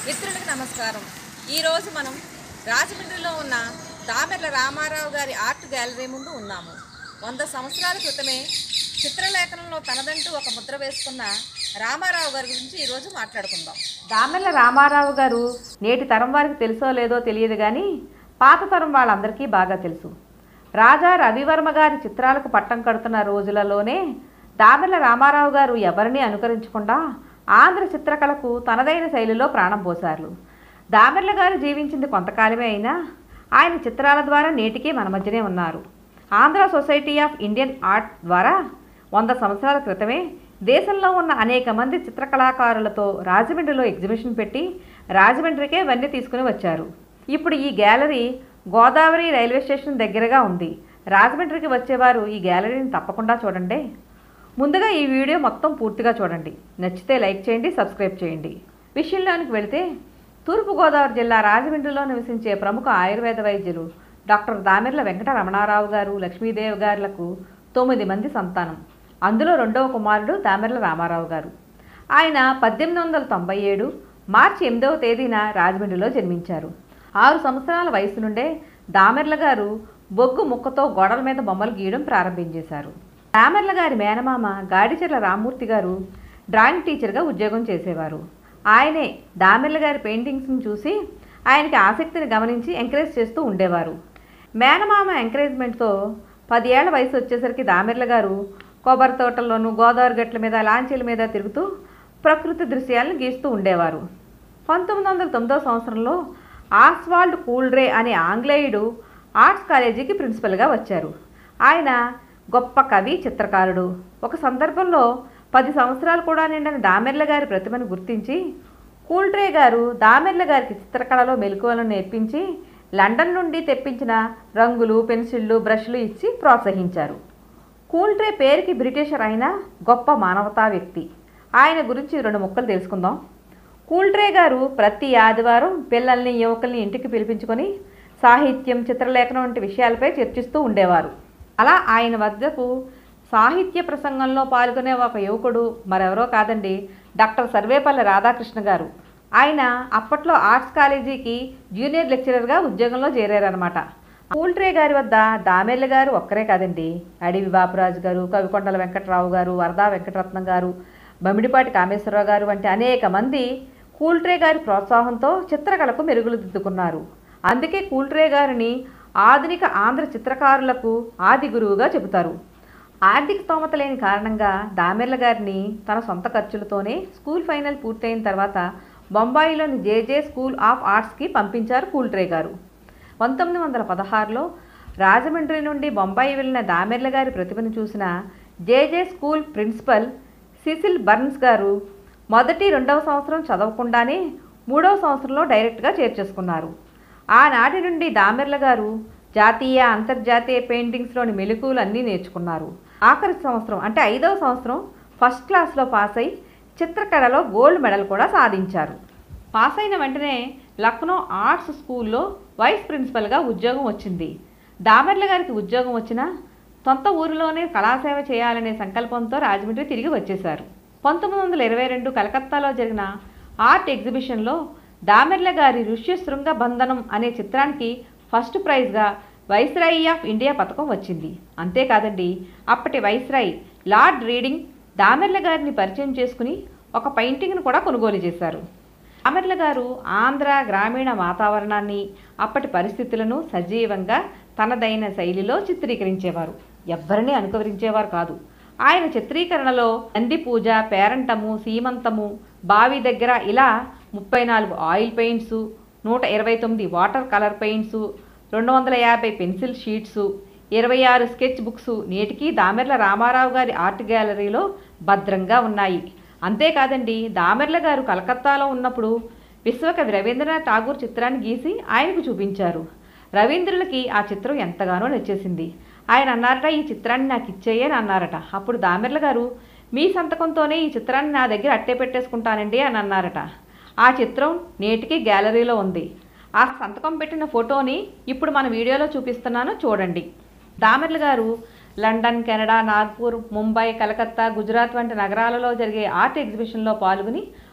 మిత్రులకు నమస్కారం ఈరోజు మనం రాజమండ్రిలో ఉన్న దామెర్ల రామారావు గారి ఆర్ట్ గ్యాలరీ ముందు ఉన్నాము వంద సంవత్సరాల క్రితమే చిత్రలేఖనంలో తనదంటూ ఒక ముద్ర వేసుకున్న రామారావు గారి గురించి ఈరోజు మాట్లాడుకుందాం దామెల్ల రామారావు గారు నేటి తరం వారికి తెలుసో లేదో తెలియదు కానీ పాత తరం వాళ్ళందరికీ బాగా తెలుసు రాజా రవివర్మ గారి చిత్రాలకు పట్టం కడుతున్న రోజులలోనే దామెల్ల రామారావు గారు ఎవరిని అనుకరించకుండా ఆంధ్ర చిత్రకళకు తనదైన శైలిలో ప్రాణం పోశారు దామెర్ల గారు జీవించింది కొంతకాలమే అయినా ఆయన చిత్రాల ద్వారా నేటికీ మన మధ్యనే ఉన్నారు Andhra society of Indian art ద్వారా వంద సంవత్సరాల క్రితమే దేశంలో ఉన్న అనేక మంది చిత్రకళాకారులతో రాజమండ్రిలో ఎగ్జిబిషన్ పెట్టి రాజమండ్రికే వన్నీ తీసుకుని వచ్చారు ఇప్పుడు ఈ గ్యాలరీ గోదావరి రైల్వే స్టేషన్ దగ్గరగా ఉంది రాజమండ్రికి వచ్చేవారు ఈ గ్యాలరీని తప్పకుండా చూడండి ముందుగా ఈ వీడియో మొత్తం పూర్తిగా చూడండి నచ్చితే లైక్ చేయండి సబ్స్క్రైబ్ చేయండి విషయంలోనికి వెళితే తూర్పుగోదావరి జిల్లా రాజమండ్రిలో నివసించే ప్రముఖ ఆయుర్వేద వైద్యులు డాక్టర్ దామెర్ల వెంకట రమణారావు గారు లక్ష్మీదేవి గారులకు తొమ్మిది మంది సంతానం అందులో రెండవ కుమారుడు దామెర్ల రామారావు గారు ఆయన పద్దెనిమిది వందల తొంభై ఏడు మార్చి ఎనిమిదవ తేదీన రాజమండ్రిలో జన్మించారు ఆరు సంవత్సరాల వయసు నుండే దామెర్ల గారు బొగ్గు ముక్కతో గోడల మీద బొమ్మలు గీయడం ప్రారంభించేశారు దామెర్ల గారి మేనమామ గాడిచెర్ల రామ్మూర్తి గారు డ్రాయింగ్ టీచర్గా ఉద్యోగం చేసేవారు ఆయనే దామెర్ల గారి పెయింటింగ్స్ని చూసి ఆయనకి ఆసక్తిని గమనించి ఎంకరేజ్ చేస్తూ ఉండేవారు మేనమామ ఎంకరేజ్మెంట్తో పది ఏళ్ల వయసు వచ్చేసరికి దామెర్ల గారు కొబ్బరి తోటల్లోనూ గోదావరి గట్ల మీద లాంచీల మీద తిరుగుతూ ప్రకృతి దృశ్యాలను గీస్తూ ఉండేవారు పంతొమ్మిది వందల తొమ్మిదో సంవత్సరంలో ఆస్వాల్డ్ కూల్డ్రే అనే ఆంగ్లేయుడు ఆర్ట్స్ కాలేజీకి ప్రిన్సిపల్గా వచ్చారు ఆయన గొప్ప కవి చిత్రకారుడు ఒక సందర్భంలో పది సంవత్సరాలు కూడా నిండిన దామెర్ల గారి ప్రతిభను గుర్తించి కూల్డ్రే గారు దామెర్ల గారికి చిత్రకళలో మెలకువలను నేర్పించి లండన్ నుండి తెప్పించిన రంగులు పెన్సిళ్ళు బ్రష్లు ఇచ్చి ప్రోత్సహించారు కూల్డ్రే పేరుకి బ్రిటిషర్ అయిన గొప్ప మానవతా వ్యక్తి ఆయన గురించి రెండు ముక్కలు తెలుసుకుందాం కూల్డ్రే గారు ప్రతి ఆదివారం పిల్లల్ని యువకుల్ని ఇంటికి పిలిపించుకొని సాహిత్యం చిత్రలేఖనం వంటి విషయాలపై చర్చిస్తూ ఉండేవారు అలా ఆయన వద్దకు సాహిత్య ప్రసంగంలో పాల్గొనే ఒక యువకుడు మరెవరో కాదండి డాక్టర్ సర్వేపల్లి రాధాకృష్ణ గారు ఆయన అప్పట్లో ఆర్ట్స్ కాలేజీకి జూనియర్ లెక్చరర్గా ఉద్యోగంలో చేరారనమాట కూల్ట్రే గారి వద్ద దామెర్ల గారు ఒక్కరే కాదండి అడివి బాపురాజు గారు కవికొండల వెంకటరావు గారు వరదా వెంకటరత్నం గారు బమిడిపాటి కామేశ్వరరావు గారు వంటి అనేక మంది కూల్ట్రే గారి ప్రోత్సాహంతో చిత్రకళకు మెరుగులు దిద్దుకున్నారు అందుకే కూల్ట్రే గారిని ఆధునిక ఆంధ్ర చిత్రకారులకు ఆది గురువుగా చెబుతారు ఆర్థిక స్తోమత లేని కారణంగా దామెర్ల గారిని తన సొంత ఖర్చులతోనే స్కూల్ ఫైనల్ పూర్తయిన తర్వాత బొంబాయిలోని జేజే స్కూల్ ఆఫ్ ఆర్ట్స్కి పంపించారు కూల్ట్రే గారు పంతొమ్మిది వందల పదహారులో రాజమండ్రి నుండి బొంబాయి వెళ్ళిన దామెర్ల గారి ప్రతిభను చూసిన JJ school principal Cecil Burns గారు మొదటి రెండవ సంవత్సరం చదవకుండానే మూడవ సంవత్సరంలో డైరెక్ట్గా చేర్చేసుకున్నారు ఆనాటి నుండి దామెర్ల గారు జాతీయ అంతర్జాతీయ పెయింటింగ్స్లోని మెలకువలు అన్నీ నేర్చుకున్నారు ఆఖరి సంవత్సరం అంటే ఐదవ సంవత్సరం ఫస్ట్ క్లాస్లో పాస్ అయి చిత్రకళలో గోల్డ్ మెడల్ కూడా సాధించారు పాస్ అయిన వెంటనే లక్నో ఆర్ట్స్ స్కూల్లో వైస్ ప్రిన్సిపల్గా ఉద్యోగం వచ్చింది దామెర్ల గారికి ఉద్యోగం వచ్చినా సొంత ఊరిలోనే కళాసేవ చేయాలనే సంకల్పంతో రాజమండ్రి తిరిగి వచ్చేశారు పంతొమ్మిది వందల ఇరవై రెండు కలకత్తాలో జరిగిన ఆర్ట్ ఎగ్జిబిషన్లో దామెర్ల గారి ఋష్యశృంగ బంధనం అనే చిత్రానికి ఫస్ట్ ప్రైజ్గా వైస్రాయి ఆఫ్ ఇండియా పథకం వచ్చింది అంతేకాదండి అప్పటి వైస్రాయి లార్డ్ రీడింగ్ దామెర్ల గారిని పరిచయం చేసుకుని ఒక పెయింటింగ్ను కూడా కొనుగోలు చేశారు దామెర్ల గారు ఆంధ్ర గ్రామీణ వాతావరణాన్ని అప్పటి పరిస్థితులను సజీవంగా తనదైన శైలిలో చిత్రీకరించేవారు ఎవ్వరిని అనుకరించేవారు కాదు ఆయన చిత్రీకరణలో నంది పూజ పేరంటము సీమంతము బావి దగ్గర ఇలా ముప్పై నాలుగు ఆయిల్ పెయింట్స్ నూట ఇరవై తొమ్మిది వాటర్ కలర్ పెయింట్స్ రెండు వందల యాభై పెన్సిల్ షీట్స్ ఇరవై ఆరు స్కెచ్ బుక్స్ నేటికి దామెర్ల రామారావు గారి ఆర్ట్ గ్యాలరీలో భద్రంగా ఉన్నాయి అంతేకాదండి దామెర్ల గారు కలకత్తాలో ఉన్నప్పుడు విశ్వకవి రవీంద్రనాథ్ ఠాగూర్ చిత్రాన్ని గీసి ఆయనకు చూపించారు రవీంద్రులకి ఆ చిత్రం ఎంతగానో నచ్చేసింది ఆయన అన్నారట ఈ చిత్రాన్ని నాకు ఇచ్చేయే అని అన్నారట అప్పుడు దామెర్ల గారు మీ సంతకంతోనే ఈ చిత్రాన్ని నా దగ్గర అట్టే పెట్టేసుకుంటానండి అని అన్నారట ఆ చిత్రం నేటికి గ్యాలరీలో ఉంది ఆ సంతకం పెట్టిన ఫోటోని ఇప్పుడు మన వీడియోలో చూపిస్తున్నాను చూడండి దామెర్ల గారు లండన్ కెనడా నాగ్పూర్ ముంబై కలకత్తా గుజరాత్ వంటి నగరాలలో జరిగే ఆర్ట్ ఎగ్జిబిషన్లో పాల్గొని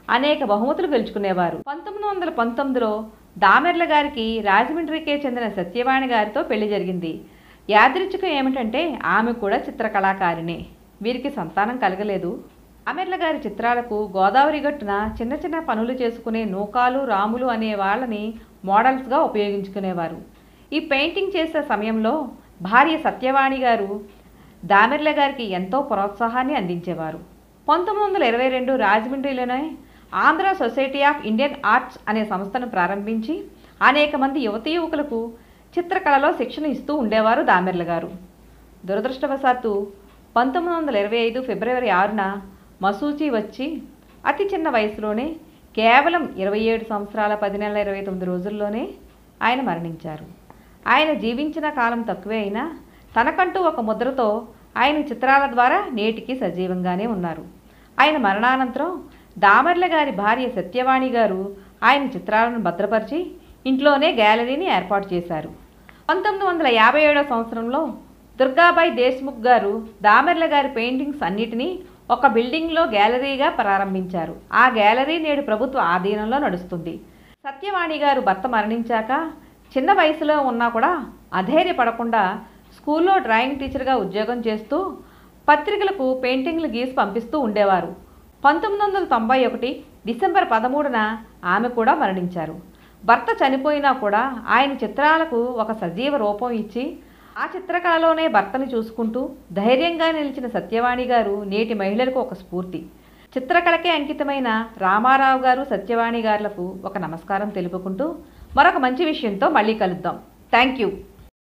అనేక బహుమతులు గెలుచుకునేవారు పంతొమ్మిది వందల పంతొమ్మిదిలో దామెర్ల గారికి రాజమండ్రికే చెందిన సత్యవాణి గారితో పెళ్లి జరిగింది యాదృచ్ఛికం ఏమిటంటే ఆమె కూడా చిత్రకళాకారిణే వీరికి సంతానం కలగలేదు దామెర్ల గారి చిత్రాలకు గోదావరి గట్టున చిన్న చిన్న పనులు చేసుకునే నూకాలు రాములు అనే వాళ్ళని మోడల్స్గా ఉపయోగించుకునేవారు ఈ పెయింటింగ్ చేసే సమయంలో భార్య సత్యవాణి గారు దామెర్ల గారికి ఎంతో ప్రోత్సాహాన్ని అందించేవారు పంతొమ్మిది వందల ఇరవై రెండు రాజమండ్రిలోనే Andhra society of Indian arts అనే సంస్థను ప్రారంభించి అనేక మంది యువతీ యువకులకు చిత్రకళలో శిక్షణ ఇస్తూ ఉండేవారు దామెర్ల గారు దురదృష్టవశాత్తు పంతొమ్మిది వందల ఇరవై ఐదు ఫిబ్రవరి ఆరున మసూచి వచ్చి అతి చిన్న వయసులోనే కేవలం ఇరవై ఏడు సంవత్సరాల పది నెలల ఇరవై తొమ్మిది రోజుల్లోనే ఆయన మరణించారు ఆయన జీవించిన కాలం తక్కువే అయినా తనకంటూ ఒక ముద్రతో ఆయన చిత్రాల ద్వారా నేటికి సజీవంగానే ఉన్నారు ఆయన మరణానంతరం దామర్ల గారి భార్య సత్యవాణి గారు ఆయన చిత్రాలను భద్రపరిచి ఇంట్లోనే గ్యాలరీని ఏర్పాటు చేశారు పంతొమ్మిది వందల యాభై ఏడవ సంవత్సరంలో దుర్గాబాయి దేశ్ముఖ్ గారు దామెర్ల గారి పెయింటింగ్స్ అన్నిటినీ ఒక బిల్డింగ్లో గ్యాలరీగా ప్రారంభించారు ఆ గ్యాలరీ నేడు ప్రభుత్వ ఆధీనంలో నడుస్తుంది సత్యవాణి గారు భర్త మరణించాక చిన్న వయసులో ఉన్నా కూడా అధైర్యపడకుండా స్కూల్లో డ్రాయింగ్ టీచర్గా ఉద్యోగం చేస్తూ పత్రికలకు పెయింటింగ్లు గీసి పంపిస్తూ ఉండేవారు పంతొమ్మిది వందల తొంభై ఒకటి డిసెంబర్ పదమూడున ఆమె కూడా మరణించారు భర్త చనిపోయినా కూడా ఆయన చిత్రాలకు ఒక సజీవ రూపం ఇచ్చి ఆ చిత్రకళలోనే భర్తను చూసుకుంటూ ధైర్యంగా నిలిచిన సత్యవాణి గారు నేటి మహిళలకు ఒక స్ఫూర్తి చిత్రకళకే అంకితమైన రామారావు గారు సత్యవాణి గారులకు ఒక నమస్కారం తెలుపుకుంటూ మరొక మంచి విషయంతో మళ్ళీ కలుద్దాం థ్యాంక్ యూ